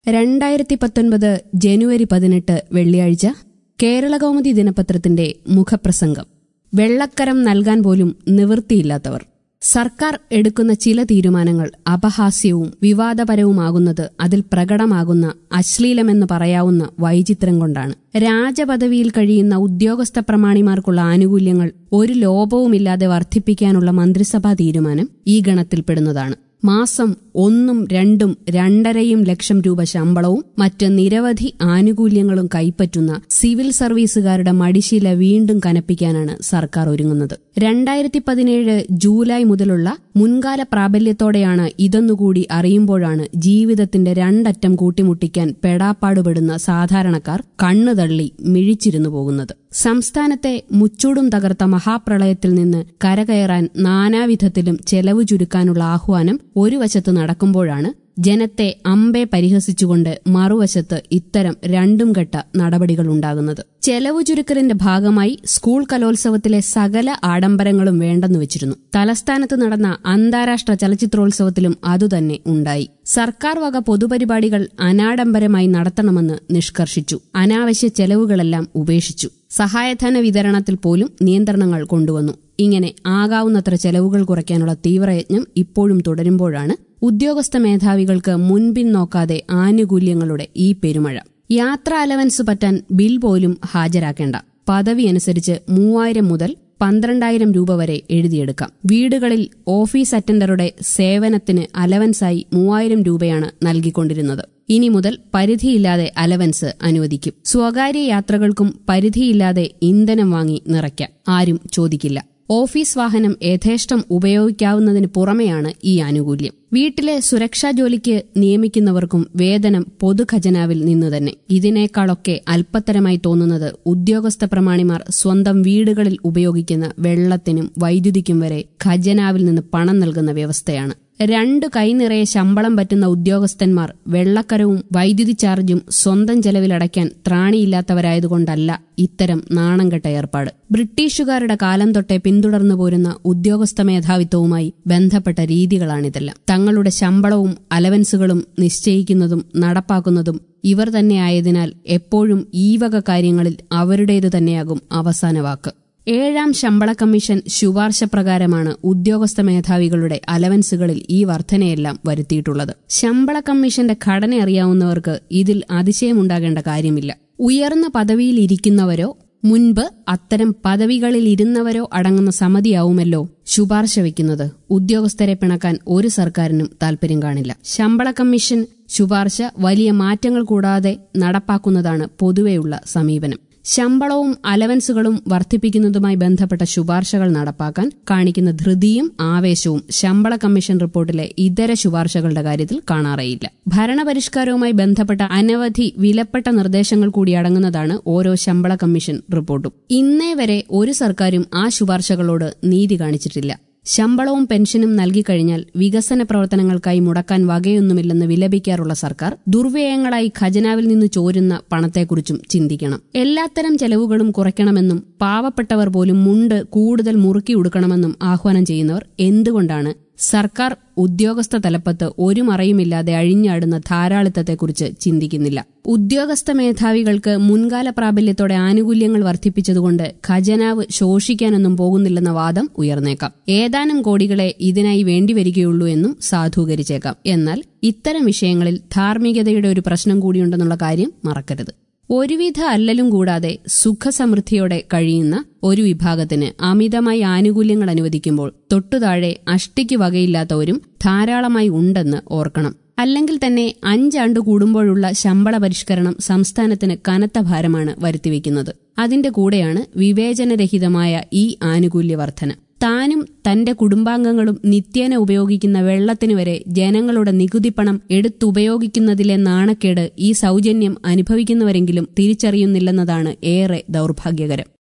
രണ്ടായിരത്തി പത്തൊൻപത് ജനുവരി പതിനെട്ട് വെള്ളിയാഴ്ച കേരളകൗമുദി ദിനപത്രത്തിന്റെ മുഖപ്രസംഗം വെള്ളക്കരം നൽകാൻ പോലും നിവൃത്തിയില്ലാത്തവർ സർക്കാർ എടുക്കുന്ന ചില തീരുമാനങ്ങൾ അപഹാസ്യവും വിവാദപരവുമാകുന്നത് അതിൽ പ്രകടമാകുന്ന അശ്ലീലമെന്ന് പറയാവുന്ന വൈചിത്രം കൊണ്ടാണ് രാജപദവിയിൽ കഴിയുന്ന ഉദ്യോഗസ്ഥ പ്രമാണിമാർക്കുള്ള ആനുകൂല്യങ്ങൾ ഒരു ലോപവുമില്ലാതെ വർദ്ധിപ്പിക്കാനുള്ള മന്ത്രിസഭാ തീരുമാനം ഈ ഗണത്തിൽപ്പെടുന്നതാണ് മാസം ഒന്നും രണ്ടും രണ്ടരയും ലക്ഷം രൂപ ശമ്പളവും മറ്റ് നിരവധി ആനുകൂല്യങ്ങളും കൈപ്പറ്റുന്ന സിവിൽ സർവീസുകാരുടെ മടിശീല വീണ്ടും കനപ്പിക്കാനാണ് സർക്കാർ ഒരുങ്ങുന്നത് രണ്ടായിരത്തി പതിനേഴ് ജൂലൈ മുതലുള്ള മുൻകാല പ്രാബല്യത്തോടെയാണ് ഇതൊന്നുകൂടി അറിയുമ്പോഴാണ് ജീവിതത്തിന്റെ രണ്ടറ്റം കൂട്ടിമുട്ടിക്കാൻ പെടാപ്പാടുപെടുന്ന സാധാരണക്കാർ കണ്ണുതള്ളി മിഴിച്ചിരുന്നു പോകുന്നത് സംസ്ഥാനത്തെ മുച്ചൂടും തകർത്ത മഹാപ്രളയത്തിൽ നിന്ന് കരകയറാൻ നാനാവിധത്തിലും ചെലവ് ചുരുക്കാനുള്ള ആഹ്വാനം ഒരു വശത്ത് നടക്കുമ്പോഴാണ് ജനത്തെ അമ്പെ പരിഹസിച്ചുകൊണ്ട് മറുവശത്ത് ഇത്തരം രണ്ടും ഘട്ട നടപടികൾ ഉണ്ടാകുന്നത് ചെലവു ചുരുക്കലിന്റെ ഭാഗമായി സ്കൂൾ കലോത്സവത്തിലെ സകല ആഡംബരങ്ങളും വേണ്ടെന്ന് വെച്ചിരുന്നു തലസ്ഥാനത്ത് നടന്ന അന്താരാഷ്ട്ര ചലച്ചിത്രോത്സവത്തിലും അതുതന്നെ ഉണ്ടായി സർക്കാർ വക പൊതുപരിപാടികൾ അനാഡംബരമായി നടത്തണമെന്ന് നിഷ്കർഷിച്ചു അനാവശ്യ ചെലവുകളെല്ലാം ഉപേക്ഷിച്ചു സഹായധന വിതരണത്തിൽ പോലും നിയന്ത്രണങ്ങൾ കൊണ്ടുവന്നു ഇങ്ങനെ ആകാവുന്നത്ര ചെലവുകൾ കുറയ്ക്കാനുള്ള തീവ്രയജ്ഞം ഇപ്പോഴും തുടരുമ്പോഴാണ് ഉദ്യോഗസ്ഥ മേധാവികൾക്ക് മുൻപിൻ നോക്കാതെ ആനുകൂല്യങ്ങളുടെ ഈ പെരുമഴ യാത്രാ അലവൻസ് പറ്റാൻ ബിൽ പോലും ഹാജരാക്കേണ്ട പദവി അനുസരിച്ച് മൂവായിരം മുതൽ പന്ത്രണ്ടായിരം രൂപ വരെ എഴുതിയെടുക്കാം വീടുകളിൽ ഓഫീസ് അറ്റൻഡറുടെ സേവനത്തിന് അലവൻസായി മൂവായിരം രൂപയാണ് നൽകിക്കൊണ്ടിരുന്നത് ഇനി മുതൽ പരിധിയില്ലാതെ അലവൻസ് അനുവദിക്കും സ്വകാര്യ യാത്രകൾക്കും പരിധിയില്ലാതെ ഇന്ധനം വാങ്ങി നിറയ്ക്കാം ആരും ചോദിക്കില്ല ഓഫീസ് വാഹനം യഥേഷ്ടം ഉപയോഗിക്കാവുന്നതിന് പുറമെയാണ് ഈ ആനുകൂല്യം വീട്ടിലെ സുരക്ഷാ ജോലിക്ക് നിയമിക്കുന്നവർക്കും വേതനം പൊതുഖജനാവിൽ നിന്ന് തന്നെ ഇതിനേക്കാളൊക്കെ അല്പത്തരമായി തോന്നുന്നത് ഉദ്യോഗസ്ഥ പ്രമാണിമാർ സ്വന്തം വീടുകളിൽ ഉപയോഗിക്കുന്ന വെള്ളത്തിനും വൈദ്യുതിക്കും വരെ ഖജനാവിൽ നിന്ന് പണം നൽകുന്ന വ്യവസ്ഥയാണ് രണ്ടു കൈനിറയെ ശമ്പളം പറ്റുന്ന ഉദ്യോഗസ്ഥന്മാർ വെള്ളക്കരവും വൈദ്യുതി ചാർജും സ്വന്തം ചെലവിലടയ്ക്കാൻ ത്രാണിയില്ലാത്തവരായതുകൊണ്ടല്ല ഇത്തരം നാണംകെട്ട ഏർപ്പാട് ബ്രിട്ടീഷുകാരുടെ കാലം തൊട്ടേ പിന്തുടർന്നു പോരുന്ന ഉദ്യോഗസ്ഥ മേധാവിത്വവുമായി ബന്ധപ്പെട്ട രീതികളാണിതെല്ലാം തങ്ങളുടെ ശമ്പളവും അലവൻസുകളും നിശ്ചയിക്കുന്നതും നടപ്പാക്കുന്നതും ഇവർ തന്നെയായതിനാൽ എപ്പോഴും ഈ വക കാര്യങ്ങളിൽ അവരുടേതു തന്നെയാകും അവസാന വാക്ക് ഏഴാം ശമ്പള കമ്മീഷൻ ശുപാർശ പ്രകാരമാണ് ഉദ്യോഗസ്ഥ മേധാവികളുടെ അലവൻസുകളിൽ ഈ വർധനയെല്ലാം വരുത്തിയിട്ടുള്ളത് ശമ്പള കമ്മീഷന്റെ ഘടന അറിയാവുന്നവർക്ക് ഇതിൽ അതിശയമുണ്ടാകേണ്ട കാര്യമില്ല ഉയർന്ന പദവിയിൽ ഇരിക്കുന്നവരോ മുൻപ് അത്തരം പദവികളിൽ ഇരുന്നവരോ അടങ്ങുന്ന സമിതിയാവുമല്ലോ ശുപാർശ വയ്ക്കുന്നത് ഉദ്യോഗസ്ഥരെ പിണക്കാൻ ഒരു സർക്കാരിനും താൽപര്യം കാണില്ല ശമ്പള കമ്മീഷൻ ശുപാർശ വലിയ മാറ്റങ്ങൾ കൂടാതെ നടപ്പാക്കുന്നതാണ് പൊതുവെയുള്ള സമീപനം ശമ്പളവും അലവൻസുകളും വർദ്ധിപ്പിക്കുന്നതുമായി ബന്ധപ്പെട്ട ശുപാർശകൾ നടപ്പാക്കാൻ കാണിക്കുന്ന ധൃതിയും ആവേശവും ശമ്പള കമ്മീഷൻ റിപ്പോർട്ടിലെ ഇതര ശുപാർശകളുടെ കാര്യത്തിൽ കാണാറേയില്ല ഭരണപരിഷ്കാരവുമായി ബന്ധപ്പെട്ട അനവധി വിലപ്പെട്ട നിർദ്ദേശങ്ങൾ കൂടി അടങ്ങുന്നതാണ് ഓരോ ശമ്പള കമ്മീഷൻ റിപ്പോർട്ടും ഇന്നേ വരെ ഒരു സർക്കാരും ആ ശുപാർശകളോട് നീതി കാണിച്ചിട്ടില്ല ശമ്പളവും പെൻഷനും നൽകിക്കഴിഞ്ഞാൽ വികസന പ്രവർത്തനങ്ങൾക്കായി മുടക്കാൻ വകയൊന്നുമില്ലെന്ന് വിലപിക്കാറുള്ള സർക്കാർ ദുർവ്യയങ്ങളായി ഖജനാവിൽ നിന്ന് ചോരുന്ന പണത്തെക്കുറിച്ചും ചിന്തിക്കണം എല്ലാത്തരം ചെലവുകളും കുറയ്ക്കണമെന്നും പാവപ്പെട്ടവർ പോലും മുണ്ട് കൂടുതൽ മുറുക്കി ഉടുക്കണമെന്നും ആഹ്വാനം ചെയ്യുന്നവർ എന്തുകൊണ്ടാണ് സർക്കാർ ഉദ്യോഗസ്ഥ തലപ്പത്ത് ഒരു മറയുമില്ലാതെ അഴിഞ്ഞാടുന്ന ധാരാളിത്തത്തെക്കുറിച്ച് ചിന്തിക്കുന്നില്ല ഉദ്യോഗസ്ഥ മേധാവികൾക്ക് മുൻകാല പ്രാബല്യത്തോടെ ആനുകൂല്യങ്ങൾ വർദ്ധിപ്പിച്ചതുകൊണ്ട് ഖജനാവ് ശോഷിക്കാനൊന്നും പോകുന്നില്ലെന്ന വാദം ഉയർന്നേക്കാം ഏതാനും കോടികളെ ഇതിനായി വേണ്ടിവരികയുള്ളൂ എന്നും സാധൂകരിച്ചേക്കാം എന്നാൽ ഇത്തരം വിഷയങ്ങളിൽ ധാർമ്മികതയുടെ ഒരു പ്രശ്നം കൂടിയുണ്ടെന്നുള്ള കാര്യം മറക്കരുത് ഒരുവിധ അല്ലലും കൂടാതെ സുഖസമൃദ്ധിയോടെ കഴിയുന്ന ഒരു വിഭാഗത്തിന് അമിതമായി ആനുകൂല്യങ്ങൾ അനുവദിക്കുമ്പോൾ തൊട്ടുതാഴെ അഷ്ടിക്ക് വകയില്ലാത്തവരും ധാരാളമായി ഉണ്ടെന്ന് ഓർക്കണം അല്ലെങ്കിൽ തന്നെ അഞ്ചാണ്ട് കൂടുമ്പോഴുള്ള ശമ്പള പരിഷ്കരണം സംസ്ഥാനത്തിന് കനത്ത ഭാരമാണ് വരുത്തിവെക്കുന്നത് അതിന്റെ കൂടെയാണ് വിവേചനരഹിതമായ ഈ ആനുകൂല്യ വർധന താനും തന്റെ കുടുംബാംഗങ്ങളും നിത്യേന ഉപയോഗിക്കുന്ന വെള്ളത്തിനു വരെ ജനങ്ങളുടെ നികുതിപ്പണം എടുത്തുപയോഗിക്കുന്നതിലെ നാണക്കേട് ഈ സൗജന്യം അനുഭവിക്കുന്നവരെങ്കിലും തിരിച്ചറിയുന്നില്ലെന്നതാണ് ഏറെ ദൌർഭാഗ്യകരം